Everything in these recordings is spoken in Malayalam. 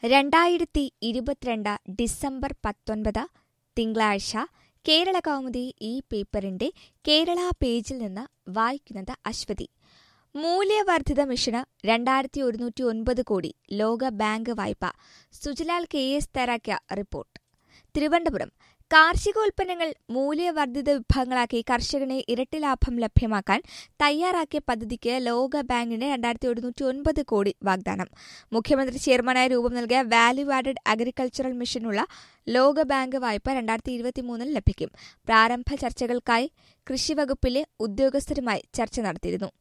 രണ്ടായിരത്തി ഇരുപത്തിരണ്ട് ഡിസംബർ പത്തൊൻപത് തിങ്കളാഴ്ച കേരള കൗമുദി ഈ പേപ്പറിന്റെ കേരള പേജിൽ നിന്ന് വായിക്കുന്നത് അശ്വതി മൂല്യവർദ്ധിത മിഷന് രണ്ടായിരത്തി ഒരുന്നൂറ്റി ഒൻപത് കോടി ലോക ബാങ്ക് വായ്പ സുജലാൽ കെ എസ് തയ്യാറാക്കിയ റിപ്പോർട്ട് തിരുവനന്തപുരം കാർഷികോൽപ്പന്നങ്ങൾ മൂല്യവർദ്ധിത വിഭവങ്ങളാക്കി കർഷകന് ഇരട്ടി ലാഭം ലഭ്യമാക്കാൻ തയ്യാറാക്കിയ പദ്ധതിക്ക് ലോക ബാങ്കിന് രണ്ടായിരത്തി ഒരുന്നൂറ്റി ഒൻപത് കോടി വാഗ്ദാനം മുഖ്യമന്ത്രി ചെയർമാനായി രൂപം നൽകിയ വാല്യൂ ആഡഡ് അഗ്രികൾച്ചറൽ മിഷനുള്ള ലോക ബാങ്ക് വായ്പ രണ്ടായിരത്തി ഇരുപത്തിമൂന്നിൽ ലഭിക്കും പ്രാരംഭ ചർച്ചകൾക്കായി കൃഷിവകുപ്പിലെ ഉദ്യോഗസ്ഥരുമായി ചർച്ച നടത്തിയിരുന്നു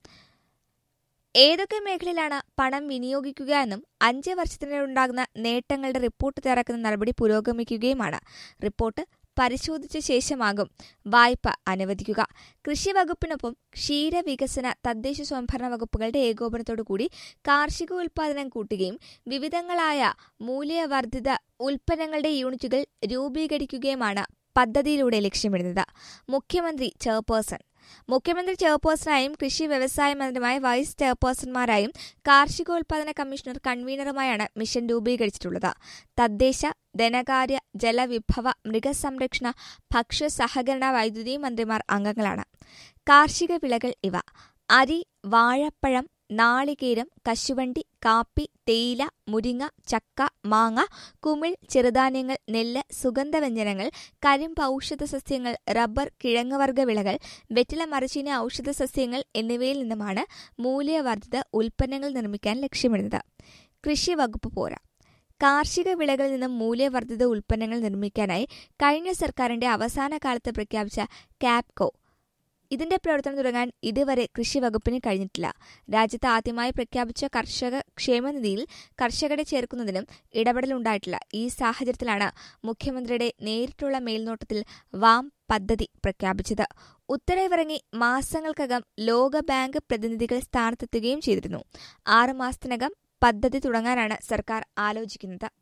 ഏതൊക്കെ മേഖലയിലാണ് പണം വിനിയോഗിക്കുക എന്നും അഞ്ച് വർഷത്തിനുണ്ടാകുന്ന നേട്ടങ്ങളുടെ റിപ്പോർട്ട് തയ്യാറാക്കുന്ന നടപടി പുരോഗമിക്കുകയുമാണ് റിപ്പോർട്ട് പരിശോധിച്ച ശേഷമാകും വായ്പ അനുവദിക്കുക കൃഷി വകുപ്പിനൊപ്പം ക്ഷീരവികസന തദ്ദേശ സ്വയംഭരണ വകുപ്പുകളുടെ ഏകോപനത്തോടുകൂടി കാർഷിക ഉൽപാദനം കൂട്ടുകയും വിവിധങ്ങളായ മൂല്യവർദ്ധിത ഉൽപ്പന്നങ്ങളുടെ യൂണിറ്റുകൾ രൂപീകരിക്കുകയുമാണ് പദ്ധതിയിലൂടെ ലക്ഷ്യമിടുന്നത് മുഖ്യമന്ത്രി ചെയർപേഴ്സൺ മുഖ്യമന്ത്രി ചെയർപേഴ്സണായും കൃഷി വ്യവസായ മന്ത്രിയുമായ വൈസ് ചെയർപേഴ്സൺമാരായും കാർഷികോൽപാദന കമ്മീഷണർ കൺവീനറുമായാണ് മിഷൻ രൂപീകരിച്ചിട്ടുള്ളത് തദ്ദേശ ധനകാര്യ ജലവിഭവ മൃഗസംരക്ഷണ ഭക്ഷ്യ സഹകരണ വൈദ്യുതി മന്ത്രിമാർ അംഗങ്ങളാണ് കാർഷിക വിളകൾ ഇവ അരി വാഴപ്പഴം നാളികേരം കശുവണ്ടി കാപ്പി തേയില മുരിങ്ങ ചക്ക മാങ്ങ കുമിൾ ചെറുധാന്യങ്ങൾ നെല്ല് സുഗന്ധവ്യഞ്ജനങ്ങൾ കരിമ്പ് ഔഷധ സസ്യങ്ങൾ റബ്ബർ കിഴങ്ങുവർഗ്ഗ വിളകൾ വെറ്റില മരച്ചീന ഔഷധ സസ്യങ്ങൾ എന്നിവയിൽ നിന്നുമാണ് മൂല്യവർദ്ധിത ഉൽപ്പന്നങ്ങൾ നിർമ്മിക്കാൻ ലക്ഷ്യമിടുന്നത് കൃഷി വകുപ്പ് പോരാ കാർഷിക വിളകളിൽ നിന്നും മൂല്യവർദ്ധിത ഉൽപ്പന്നങ്ങൾ നിർമ്മിക്കാനായി കഴിഞ്ഞ സർക്കാരിന്റെ അവസാന കാലത്ത് പ്രഖ്യാപിച്ച കാപ്കോ ഇതിന്റെ പ്രവർത്തനം തുടങ്ങാൻ ഇതുവരെ കൃഷി വകുപ്പിന് കഴിഞ്ഞിട്ടില്ല രാജ്യത്ത് ആദ്യമായി പ്രഖ്യാപിച്ച കർഷക ക്ഷേമനിധിയിൽ കർഷകരെ ചേർക്കുന്നതിനും ഇടപെടലുണ്ടായിട്ടില്ല ഈ സാഹചര്യത്തിലാണ് മുഖ്യമന്ത്രിയുടെ നേരിട്ടുള്ള മേൽനോട്ടത്തിൽ വാം പദ്ധതി പ്രഖ്യാപിച്ചത് ഉത്തരവിറങ്ങി മാസങ്ങൾക്കകം ലോക ബാങ്ക് പ്രതിനിധികൾ സ്ഥാനത്തെത്തുകയും ചെയ്തിരുന്നു ആറുമാസത്തിനകം പദ്ധതി തുടങ്ങാനാണ് സർക്കാർ ആലോചിക്കുന്നത്